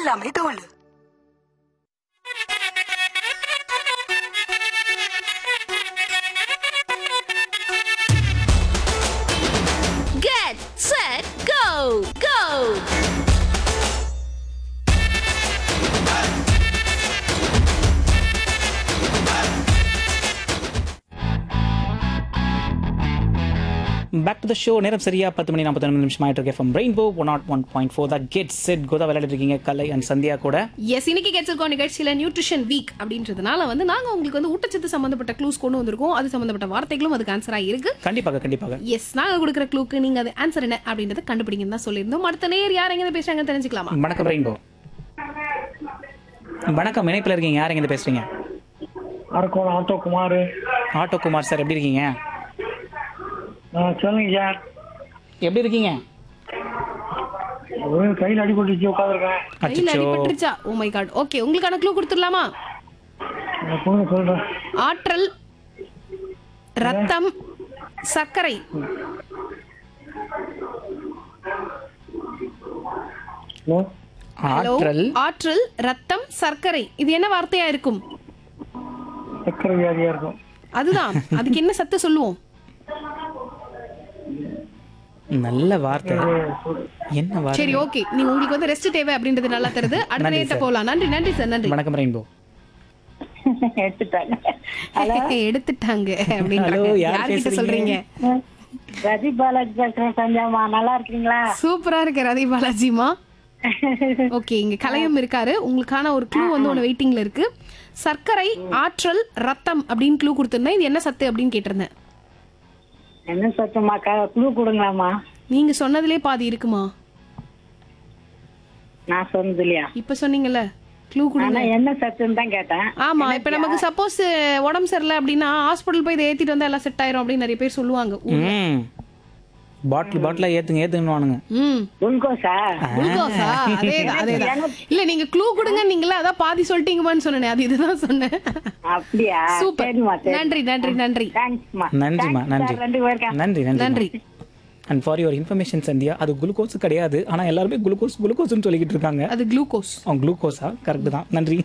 எல்லாமே தோல் Get set go go back to the show நேரம் சரியா பத்து மணி நாற்பத்தி நிமிஷம் ஆயிட்டு இருக்கு from rainbow one naught one point four the get set go விளையாடிட்டு இருக்கீங்க கலை அண்ட் சந்தியா கூட எஸ் இன்னைக்கு கேட்சிருக்கோம் நிகழ்ச்சியில நியூட்ரிஷன் வீக் அப்படின்றதுனால வந்து நாங்க உங்களுக்கு வந்து ஊட்டச்சத்து சம்பந்தப்பட்ட க்ளூஸ் கொண்டு வந்திருக்கோம் அது சம்பந்தப்பட்ட வார்த்தைகளும் அதுக்கு ஆன்சரா இருக்கு கண்டிப்பாக கண்டிப்பாக எஸ் நாங்க கொடுக்குற க்ளூக்கு நீங்க அது ஆன்சர் என்ன அப்படின்றத கண்டுபிடிங்கன்னு தான் சொல்லியிருந்தோம் அடுத்த நேர் யார் எங்க பேசுறாங்க தெரிஞ்சுக்கலாமா வணக்கம் ரெயின்போ வணக்கம் இணைப்பில் இருக்கீங்க யார் எங்க பேசுறீங்க Arakkonam auto Kumar auto Kumar sir எப்படி இருக்கீங்க சொல்லுங்க சார் எப்படி இருக்கீங்க ஒரு கையில் அடிபட்டுச்சு உட்காந்துருக்கேன் கையில் அச்சோ அடிபட்டுருச்சா ஓ மை காட் ஓகே உங்களுக்கான க்ளூ கொடுத்துடலாமா கொடுங்க சொல்றேன் ஆற்றல் ரத்தம் சர்க்கரை ஹலோ ஹலோ ஆற்றல் ஆற்றல் ரத்தம் சர்க்கரை இது என்ன வார்த்தையா இருக்கும் சக்கரை வியாதியா இருக்கும் அதுதான் அதுக்கு என்ன சத்து சொல்லுவோம் நல்ல வார்த்தை என்ன வார்த்தை சரி ஓகே நீங்க உங்களுக்கு வந்து ரெஸ்ட் தேவை அப்படின்றது நல்லா தருது அடுத்த நன்றி நேரத்தை சார். போலாம் நன்றி நன்றி சார் நன்றி வணக்கம் ரெயின்போ எடுத்துட்டாங்க எடுத்துட்டாங்க அப்படின்றாங்க Hello, யார் யார்கிட்ட பேசுறீங்க? சொல்றீங்க ரதி பாலாஜி பேசுறேன் சந்தியாமா நல்லா இருக்கீங்களா சூப்பரா இருக்கு ரதி பாலாஜிமா ஓகே இங்க கலையம் இருக்காரு உங்களுக்கான ஒரு க்ளூ வந்து ஒன்று வெயிட்டிங்ல இருக்கு சர்க்கரை ஆற்றல் ரத்தம் அப்படின்னு க்ளூ கொடுத்திருந்தேன் இது என்ன சத்து அப்படின்னு கேட்டிருந்தேன் என்ன சத்தமா குழு கொடுங்களாமா நீங்க சொன்னதுலே பாதி இருக்குமா நான் சொன்னது இல்லையா இப்ப சொன்னீங்கல்ல க்ளூ ஆனா கொடுங்க என்ன சத்துன்னு தான் கேட்டேன் ஆமா இப்ப நமக்கு சப்போஸ் உடம்பு சரியில்லை அப்படின்னா ஹாஸ்பிட்டல் போய் இதை ஏத்திட்டு வந்தா எல்லாம் செட் ஆயிரும் அப்படின்னு நிறைய பேர் சொல்லுவாங்க ம் பாட்டில் பாட்டிலா ஏத்துங்க ஏத்துங்கன்னு ம் குளுக்கோஸா குளுக்கோஸா அதேதான் அதேதான் இல்ல நீங்க க்ளூ கொடுங்க நீங்களா அதான் பாதி சொல்லிட்டீங்கன்னு சொன்னேன் அது இதுதான் சொன்னேன் அப்படியா சூப்பர் சரிம்மா சரி நன்றி நன்றி நன்றி தேங்க்ஸ்மா நன்றிம்மா நன்றி ரெண்டு பேருக்கா நன்றி நன்றி நன்றி and for your information Sandhya அது குளுக்கோஸ் கிடையாது ஆனா எல்லாருமே குளுக்கோஸ் குளுக்கோஸ்னு சொல்லிக்கிட்டு இருக்காங்க அது குளுக்கோஸ் அவன் குளுக்கோஸா கரெக்ட் தான் நன்றி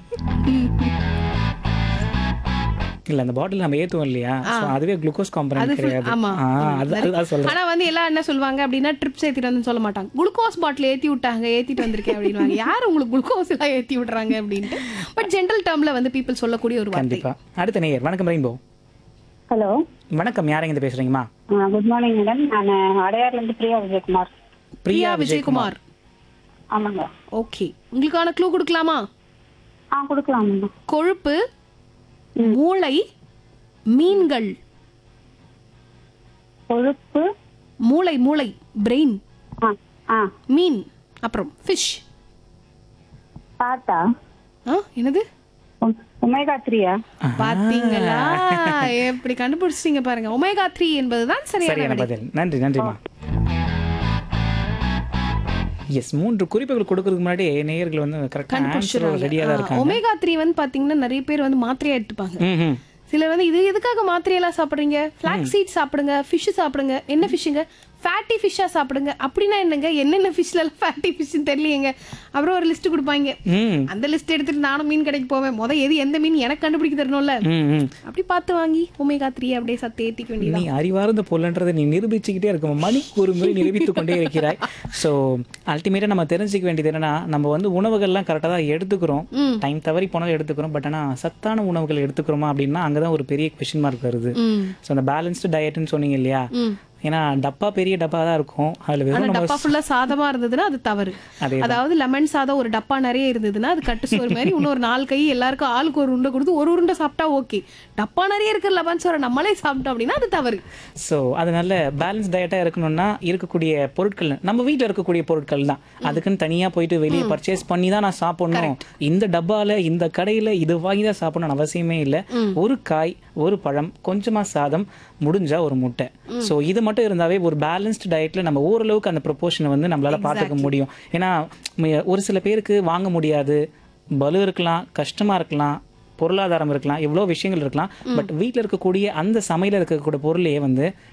இல்ல அந்த பாட்டில் நம்ம ஏத்துவோம் இல்லையா so அதுவே குளுக்கோஸ் அது காம்பனன்ட் full- கிடையாது ஆமா ஆ, அது அதுதான் சொல்றேன் ஆனா வந்து எல்லாம் என்ன சொல்லுவாங்க அப்படின்னா ட்ரிப்ஸ் ஏத்திட்டு வந்து சொல்ல மாட்டாங்க குளுக்கோஸ் பாட்டில் ஏத்தி விட்டாங்க ஏத்திட்டு வந்திருக்கேன் அப்படின்வாங்க யார் உங்களுக்கு குளுக்கோஸ் எல்லாம் ஏத்தி விடுறாங்க அப்படின்ட்டு பட் ஜென்ரல் டேர்ம்ல வந்து பீப்புள் சொல்லக்கூடிய ஒரு வார்த்தை கண்டிப்பா அடுத்த நேயர் வணக்கம் ரெயின்போ ஹலோ வணக்கம் யார் எங்க பேசுறீங்கம்மா குட் மார்னிங் மேடம் நான் அடையார்ல இருந்து பிரியா விஜயகுமார் பிரியா விஜயகுமார் ஆமாங்க ஓகே உங்களுக்கான க்ளூ கொடுக்கலாமா ஆ கொடுக்கலாம் மேடம் கொழுப்பு மூளை மீன்கள் கொழுப்பு மூளை மூளை பிரெயின் ஆ ஆ மீன் அப்புறம் ஃபிஷ் பாத்தா ஆ என்னது ஒமேகா த்ரீயா பாத்தீங்களா எப்படி கண்டுபிடிச்சிட்டீங்க பாருங்க ஒமேகா த்ரீ என்பதுதான் சரியான சரியான விடை பதில் நன்றி நன்றிம்மா எஸ் மூன்று குறிப்புகள் கொடுக்கறதுக்கு முன்னாடி நேயர்கள் வந்து கரெக்டாக ஆன்சர் ரெடியாக தான் இருக்காங்க ஒமேகா த்ரீ வந்து பாத்தீங்கன்னா நிறைய பேர் வந்து மாத்திரையா எடுத்துப்பாங்க ம் ம் சிலர் வந்து இது எதுக்காக மாத்திரையெல்லாம் சாப்பிடுறீங்க ஃபிளாக் சீட் சாப்பிடுங்க ஃபிஷ் சாப்பிடுங்க என்ன ஃபிஷ்ஷுங்க ஃபேட்டி ஃபிஷ்ஷா சாப்பிடுங்க அப்படின்னா என்னங்க என்னென்ன ஃபிஷ்ல எல்லாம் ஃபேட்டி ஃபிஷ்னு தெரியலையேங்க அப்புறம் ஒரு லிஸ்ட் கொடுப்பாங்க ம் அந்த லிஸ்ட் எடுத்துட்டு நானும் மீன் கடைக்கு போவேன் முத எது எந்த மீன் எனக்கு கண்டுபிடிக்க தரணும்ல ம் ம் அப்படி பார்த்து வாங்கி ஒமேகா த்ரீ அப்படியே சத்து ஏத்திக்க வேண்டியது நீ அறிவார்ந்த பொருள்ன்றதை நீ நிரூபிச்சுக்கிட்டே இருக்க மணிக்கு ஒரு முறை நிரூபித்து கொண்டே இருக்கிறாய் ஸோ அல்டிமேட்டாக நம்ம தெரிஞ்சுக்க வேண்டியது என்னன்னா நம்ம வந்து உணவுகள்லாம் கரெக்டாக தான் எடுத்துக்கிறோம் டைம் தவறி போனாலும் எடுத்துக்கிறோம் பட் ஆனால் சத்தான உணவுகள் எடுத்துக்கிறோமா அப்படின்னா அங்கே தான் ஒரு பெரிய கொஷின் மார்க் வருது ம் ஸோ அந்த பேலன்ஸ்டு டயட்னு சொன்னீங்க இல்லையா ஏன்னா டப்பா பெரிய டப்பா தான் இருக்கும் அதில் ஆனா வெறும் நம்ம டப்பா ஃபுல்லா சாதமா இருந்ததுன்னா அது தவறு அதேதான். அதாவது லெமன் சாதம் ஒரு டப்பா நிறைய இருந்ததுன்னா அது கட்டு சோறு மாதிரி இன்னொரு நாலு கை எல்லாருக்கும் ஆளுக்கு ஒரு உருண்டை கொடுத்து ஒரு உருண்டை சாப்பிட்டா ஓகே டப்பா நிறைய இருக்கிற லெமன் சோறை நம்மளே சாப்பிட்டோம் அப்படின்னா அது தவறு ஸோ அதனால பேலன்ஸ் டயட்டாக இருக்கணும்னா இருக்கக்கூடிய பொருட்கள் நம்ம வீட்டில் இருக்கக்கூடிய பொருட்கள் தான் அதுக்குன்னு தனியாக போயிட்டு வெளியே பர்ச்சேஸ் பண்ணி தான் நான் சாப்பிடணும் இந்த டப்பால இந்த கடையில் இது வாங்கி தான் சாப்பிடணும்னு அவசியமே இல்லை ஒரு காய் ஒரு பழம் கொஞ்சமாக சாதம் முடிஞ்சா ஒரு முட்டை ஸோ இது மட்டும் இருந்தாவே ஒரு பேலன்ஸ்டு டயட்டில் நம்ம ஓரளவுக்கு அந்த ப்ரொபோஷனை வந்து நம்மளால பார்த்துக்க முடியும் ஏன்னா ம- ஒரு சில பேருக்கு வாங்க முடியாது பலு இருக்கலாம் கஷ்டமா இருக்கலாம் பொருளாதாரம் இருக்கலாம் எவ்வளோ விஷயங்கள் இருக்கலாம் பட் வீட்டில் இருக்கக்கூடிய அந்த சமையல் இருக்கக்கூடிய பொருளையே வந்து